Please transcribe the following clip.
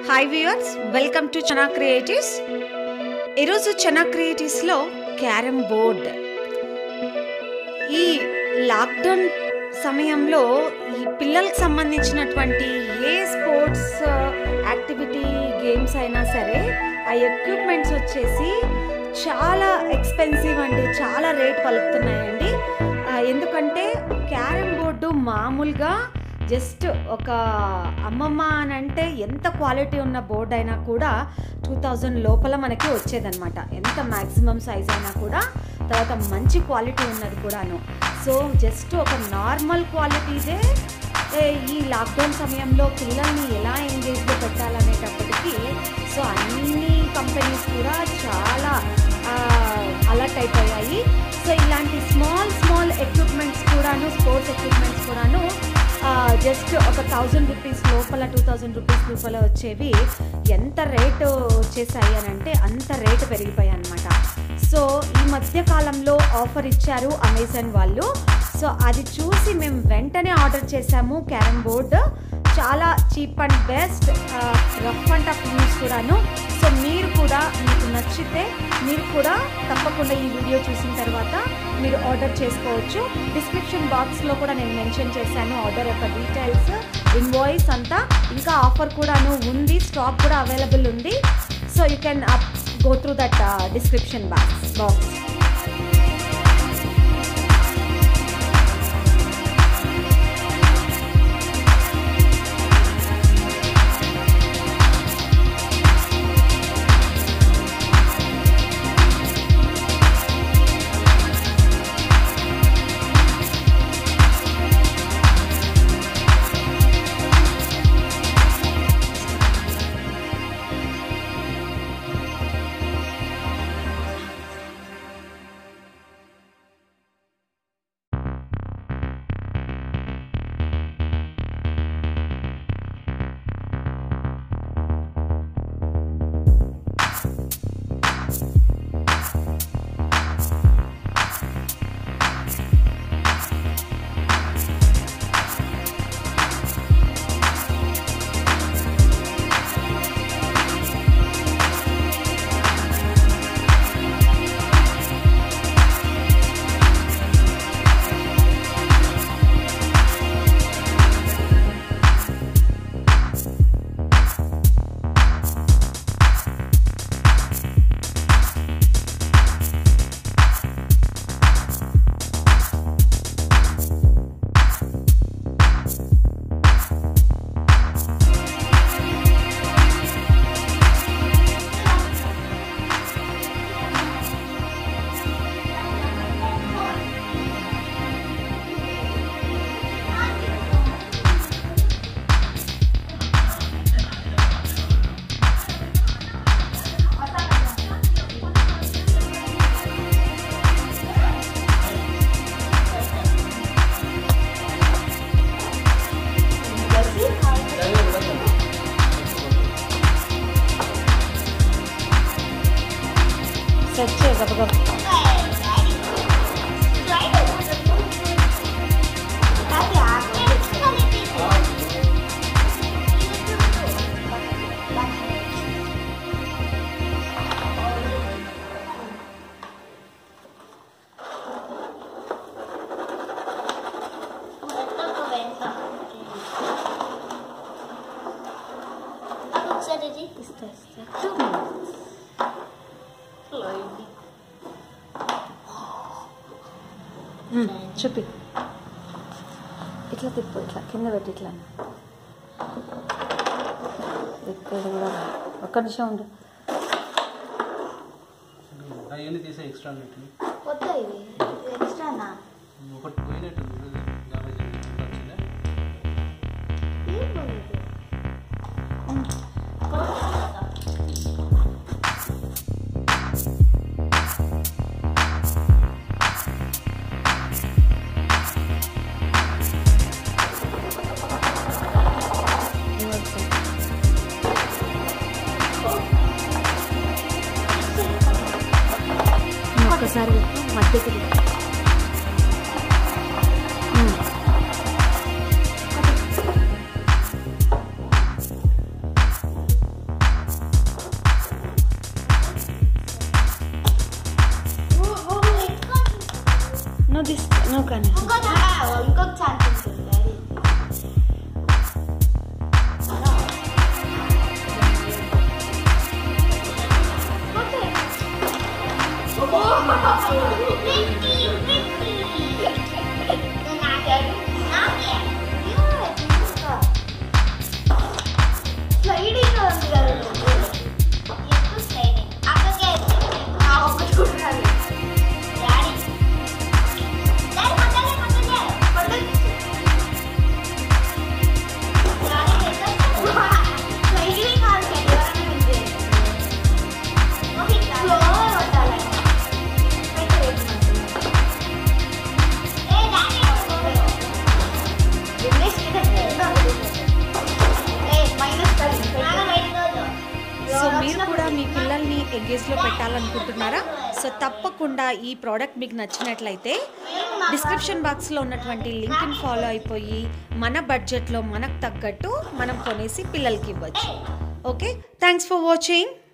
Hi viewers welcome to Chana creatives ఈరోజు చనా క్రియేటివ్స్లో carrom board ఈ లాక్డౌన్ సమయంలో ఈ పిల్లలకు సంబంధించినటువంటి ఏ స్పోర్ట్స్ యాక్టివిటీ గేమ్స్ అయినా సరే ఆ ఎక్విప్మెంట్స్ వచ్చేసి చాలా ఎక్స్పెన్సివ్ అండి చాలా రేట్ పలుకుతున్నాయండి ఆ, ఎందుకంటే క్యారమ్ బోర్డు మామూలుగా జస్ట్ ఒక అమ్మమ్మ అని అంటే ఎంత క్వాలిటీ ఉన్న బోర్డ్ అయినా కూడా టూ థౌజండ్ లోపల మనకి వచ్చేదన్నమాట ఎంత మ్యాక్సిమం సైజ్ అయినా కూడా తర్వాత మంచి క్వాలిటీ ఉన్నది కూడాను సో జస్ట్ ఒక నార్మల్ క్వాలిటీదే ఏ, ఈ లాక్డౌన్ సమయంలో పిల్లల్ని ఎలా ఎంగేజ్లో పెట్టాలనేటప్పటికీ సో అన్ని కంపెనీస్ కూడా చాలా అలర్ట్ అయిపోయాయి సో ఇలాంటి స్మాల్ స్మాల్ ఎక్విప్మెంట్స్ కూడాను స్పోర్ట్స్ ఎక్విప్మెంట్స్ కూడాను జస్ట్ ఒక థౌజండ్ రూపీస్ లోపల టూ థౌజండ్ రూపీస్ లోపల వచ్చేవి ఎంత రేటు వచ్చేసాయి అని అంటే అంత రేటు పెరిగిపోయాయి అనమాట సో ఈ మధ్య కాలంలో ఆఫర్ ఇచ్చారు అమెజాన్ వాళ్ళు సో అది చూసి మేము వెంటనే ఆర్డర్ చేసాము క్యారమ్ బోర్డ్ చాలా cheap and best rough and tough use కూడాను సో మీరు కూడా మీకు నచ్చితే మీరు కూడా తప్పకుండా ఈ వీడియో చూసిన తర్వాత మీరు ఆర్డర్ చేసుకోవచ్చు డిస్క్రిప్షన్ బాక్స్లో కూడా నేను మెన్షన్ చేశాను ఆర్డర్ యొక్క డీటెయిల్స్ ఇన్వాయిస్ అంతా ఇంకా ఆఫర్ కూడాను ఉంది స్టాక్ కూడా అవైలబుల్ ఉంది so you can go through that description box box set చేయ గబగబ ఇస్తా ఇస్తా చూపి ఇట్లా తిప్పు ఇట్లా కింద పెట్టి ఇట్లా ఇక్కడ కూడా ఒక్క నిమిషం ఉండు అవన్నీ తీసే ఎక్స్ట్రా నెట్లు కొత్త ఇది ఎక్స్ట్రానా ఒకటి పోయినట్టు డ్యామేజ్ వచ్చిందా ఏం పోలేదు ఒక్కసారి పెట్టు మధ్యకి పెట్టు. ఉమ్. కానీ ఇంకొక ఇంకొక ఛాన్స్ ఉంటుంది అది స్లైడింగ్ ఉంది కదా ఎక్కువ స్లైడింగ్ అక్కడికే నా ఒక్కటి కూడా రాలేదు డాడీ డాడీ పక్కనే పక్కనే పక్కనే డాడీ స్లైడింగ్ కాదు ఎవరైనా ఉంది ఓకే స్లో కొట్టాలి ఏ daddy English A minus so మీరు కూడా మీ పిల్లల్ని ఎంగేజ్లో పెట్టాలనుకుంటున్నారా సో తప్పకుండా ఈ ప్రోడక్ట్ మీకు నచ్చినట్లయితే డిస్క్రిప్షన్ బాక్స్లో ఉన్నటువంటి లింక్ని ఫాలో అయిపోయి మన బడ్జెట్లో మనకు తగ్గట్టు మనం కొనేసి పిల్లలకి ఇవ్వచ్చు ఓకే థ్యాంక్స్ ఫర్ వాచింగ్